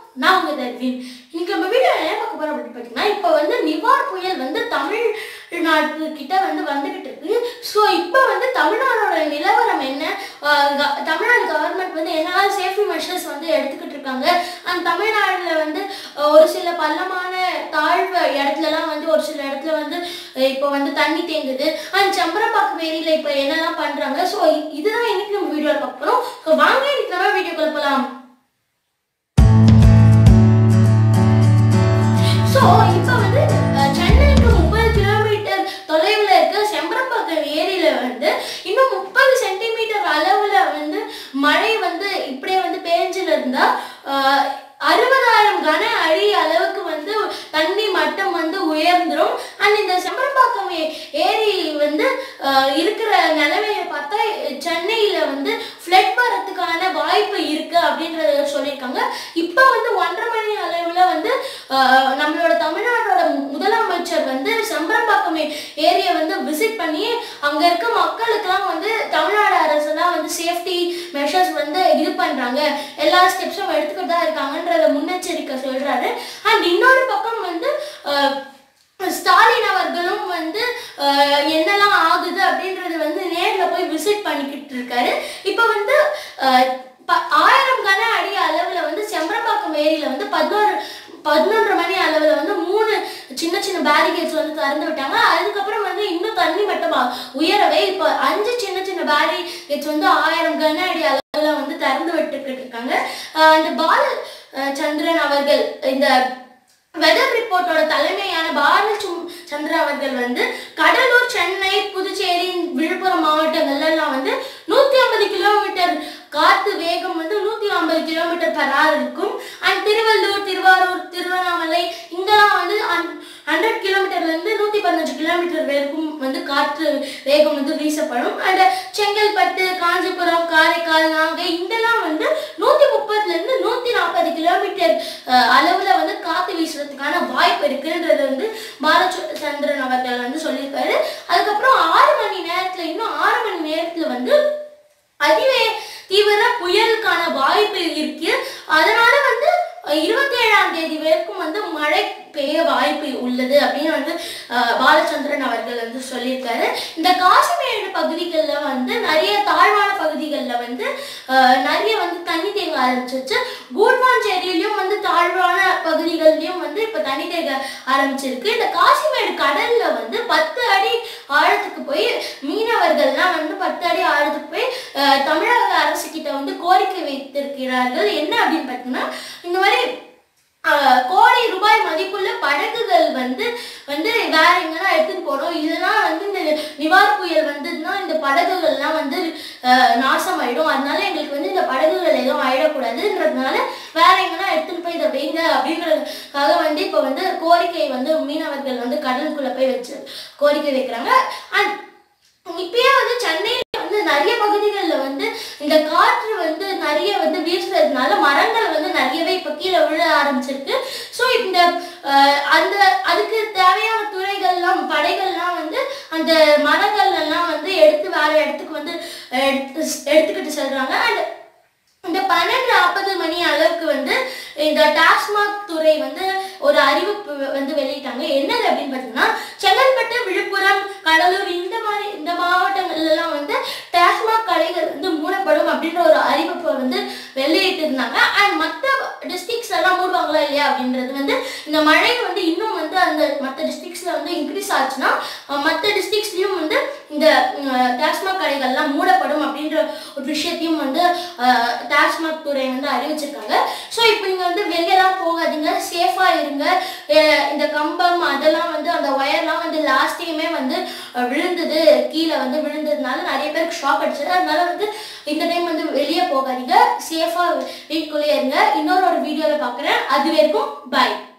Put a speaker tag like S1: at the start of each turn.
S1: நான் உங்க தர்வின் இன்னைக்கு நம்ம வீடியோ என்ன பார்க்க போறோம் அப்படின்னு பார்த்தீங்கன்னா இப்போ வந்து நிவார் புயல் வந்து தமிழ்நாட்டு கிட்ட வந்து வந்துகிட்டு இருக்கு ஸோ இப்போ வந்து தமிழ்நாடோட நிலவரம் என்ன ஆஹ் க- தமிழ்நாடு கவர்மெண்ட் வந்து என்னெல்லாம் சேஃப்டி மெஷர்ஸ் வந்து எடுத்துக்கிட்டு இருக்காங்க அண்ட் தமிழ்நாடுல வந்து ஆஹ் ஒரு சில பள்ளமான தாழ்வு இடத்துலலாம் வந்து ஒரு சில இடத்துல வந்து அஹ் இப்போ வந்து தண்ணி தேங்குது அண்ட் சம்பரப்பாக்கம் ஏரியில இப்போ என்னெல்லாம் பண்றாங்க ஸோ இதுதான் இன்னைக்கு நம்ம வீடியோவில் பார்க்க போறோம் ஸோ வாங்க இன்னைக்கு நம்ம வீடியோக்குள்ள போகலாம் ஸோ இப்போ வந்து அஹ், சென்னைக்கு முப்பது கிலோமீட்டர் தொலைவில் இருக்க செம்பரம்பாக்கம் ஏரியில வந்து இன்னும் முப்பது சென்டிமீட்டர் அளவில் வந்து மழை வந்து இப்படியே வந்து பேஞ்சில் இருந்தா அஹ், அறுபதாயிரம் கன அடி அளவுக்கு வந்து தண்ணி மட்டம் வந்து உயர்ந்துரும் அண்ட் இந்த செம்பரம்பாக்கம் ஏ- ஏரி வந்து அஹ், இருக்கிற நிலைமையை பார்த்தா சென்னையில வந்து ஃப்ளட் வரதுக்கான வாய்ப்பு இருக்கு அப்படின்றத சொல்லியிருக்காங்க இப்போ வந்து ஒன்றரை மணி அளவுல வந்து அஹ், நம்மளோட தமிழ்நாட்டோட முதலமைச்சர் வந்து செம்பரம்பாக்கம் ஏரியை வந்து விசிட் பண்ணி அங்க இருக்க மக்களுக்கெல்லாம் வந்து தமிழ்நாடு அரசு தான் வந்து சேஃப்டி மெஷர்ஸ் வந்து இது பண்றாங்க எல்லா ஸ்டெப்ஸும் எடுத்துக்கிட்டு தான் இருக்காங்கன்றத முன்னெச்சரிக்கை சொல்றாரு அண்ட் இன்னொரு பக்கம் வந்து அஹ், ஸ்டாலின் அவர்களும் வந்து அஹ், என்னெல்லாம் ஆகுது அப்படின்றது வந்து நேர்ல போய் விசிட் பண்ணிக்கிட்டு இருக்காரு இப்போ வந்து அஹ், ப- ஆயிரம் கன அடி அளவுல வந்து செம்பரப்பாக்கம் ஏரியில வந்து பதினோரு பதினொன்றரை மணி அளவுல வந்து மூணு சின்ன சின்ன பேரிகேட்ஸ் வந்து திறந்து விட்டாங்க அதுக்கப்புறம் வந்து இன்னும் தண்ணி மட்டம் ஆ- உயரவே இப்போ அஞ்சு சின்ன சின்ன பேரிகேட்ஸ் வந்து ஆயிரம் கன அடி அளவுல வந்து திறந்து விட்டுக்கிட்டு இருக்காங்க அஹ், அந்த பால அஹ், சந்திரன் அவர்கள் இந்த வெதர் ரிப்போர்ட்டோட தலைமையான பாரதி சும்- சந்திரா அவர்கள் வந்து கடலூர் சென்னை புதுச்சேரி விழுப்புரம் மாவட்டங்கள்ல எல்லாம் வந்து நூத்தி ஐம்பது கிலோமீட்டர் காத்து வேகம் வந்து நூத்தி ஐம்பது கிலோமீட்டர் per hour இருக்கும் அண்ட் திருவள்ளூர் திருவாரூர் திருவண்ணாமலை இங்கெல்லாம் வந்து ஹண்ட்ரட் கிலோமீட்டர்ல இருந்து நூத்தி பதினஞ்சு கிலோமீட்டர் வரைக்கும் வந்து காற்று வேகம் வந்து வீசப்படும் அண்ட் செங்கல்பட்டு காஞ்சிபுரம் காரைக்கால் நாகை இங்கெல்லாம் வந்து நூத்தி முப்பதுல இருந்து நூத்தி நாற்பது கிலோமீட்டர் அஹ், அளவுல வந்து காத்து வீசுறதுக்கான வாய்ப்பு இருக்குன்றது வந்து பாலச்சந்திரன் அவர்கள் வந்து சொல்லியிருக்காரு அதுக்கப்புறம் ஆறு மணி நேரத்துல இன்னும் ஆறு மணி நேரத்துல வந்து அதிவே தீவிர புயலுக்கான வாய்ப்பு இருக்கு அதனால வந்து இருபத்தி ஏழாம் தேதி வரைக்கும் வந்து மழை பெய்ய வாய்ப்பு உள்ளது அப்படின்னு வந்து அஹ், பாலச்சந்திரன் அவர்கள் வந்து சொல்லியிருக்காரு இந்த காசிமேடு பகுதிகளில் வந்து நிறைய தாழ்வான பகுதிகளில் வந்து அஹ், நிறைய வந்து தண்ணி தேங்க ஆரம்பிச்சிருச்சு கூட்வாஞ்சேரியிலையும் வந்து தாழ்வான பகுதிகள்லையும் வந்து இப்போ தண்ணி தேங்க ஆரம்பிச்சிருக்கு இந்த காசிமேடு கடல்ல வந்து பத்து அடி ஆழத்துக்கு போய் மீனவர்கள்லாம் வந்து பத்து அடி ஆழத்துக்கு போய் அஹ், தமிழக அரசு கிட்ட வந்து கோரிக்கை வைத்திருக்கிறார்கள் என்ன அப்படின்னு பார்த்தீங்கன்னா இந்த மாதிரி அஹ், கோடி ரூபாய் மதிப்புள்ள படகுகள் வந்து வந்து வேற எங்கன்னா எடுத்துட்டு போறோம் இல்லைன்னா வந்து இந்த நிவார் புயல் வந்ததுன்னா இந்த படகுகள்லாம் வந்து அஹ், நாசமாயிடும் அதனால எங்களுக்கு வந்து இந்த படகுகள் எதுவும் ஆயிடக்கூடாதுன்றதுனால வேற எங்கன்னா எடுத்துட்டு போய் இதை வைங்க அப்படின்றதுக்காக வந்து இப்போ வந்து கோரிக்கை வந்து மீனவர்கள் வந்து கடலுக்குள்ள போய் வச்சு கோரிக்கை வைக்கிறாங்க அண்ட் இப்பயே வந்து சென்னையில வந்து நிறைய பகுதிகளில் வந்து இந்த காற்று வந்து நிறைய வந்து வீசுறதுனால மரங்கள் வந்து நிறையவே இப்போ கீழே விழ ஆரம்பிச்சிருக்கு ஸோ இந்த அஹ், அந்த அதுக்கு தேவையான துறைகள்லாம் படைகள்லாம் வந்து அந்த மரங்கள் எல்லாம் வந்து எடுத்து வேற இடத்துக்கு வந்து எடுத்து எடுத்துக்கிட்டு செல்றாங்க அண்ட் இந்த பன்னெண்டு நாற்பது மணி அளவுக்கு வந்து இந்த டாஸ்மாக் துறை வந்து ஒரு அறிவிப்பு வந்து வெளியிட்டாங்க என்னது அப்படின்னு பார்த்தீங்கன்னா செங்கல்பட்டு விழுப்புரம் கடலூர் இந்த மாதிரி இந்த மாவட்டங்கள்ல எல்லாம் வந்து டாஸ்மாக் கடைகள் வந்து மூடப்படும் அப்படின்ற ஒரு அறிவிப்பை வந்து வெளியிட்டு இருந்தாங்க அண்ட் மற்ற டிஸ்ட்ரிக்ஸ் எல்லாம் மூடுவாங்களா இல்லையா அப்படின்றது வந்து இந்த மழை வந்து இன்னும் வந்து அந்த மற்ற டிஸ்ட்ரிக்ஸ்ல வந்து இன்க்ரீஸ் ஆச்சுன்னா மற்ற டிஸ்ட்ரிக்ஸ்லயும் வந்து இந்த அஹ், டாஸ்மாக் கடைகள்லாம் மூடப்படும் அப்படின்ற ஒரு விஷயத்தையும் வந்து அஹ், டாஸ்மாக் துறை வந்து அறிவிச்சிருக்காங்க ஸோ இப்போ இங்கே வந்து வெளியெல்லாம் போகாதீங்க சேஃபாக இருங்க அஹ், இந்த கம்பம் அதெல்லாம் வந்து அந்த ஒயர்லாம் வந்து லாஸ்ட் டைமே வந்து அஹ், விழுந்தது கீழே வந்து விழுந்ததுனால நிறைய பேருக்கு ஷாக் அடிச்சது அதனால வந்து இந்த டைம் வந்து வெளியே போகாதீங்க சேஃபாக வீட்டுக்குள்ளேயே இருங்க இன்னொரு ஒரு வீடியோவில் பார்க்குறேன் அது வரைக்கும் பாய்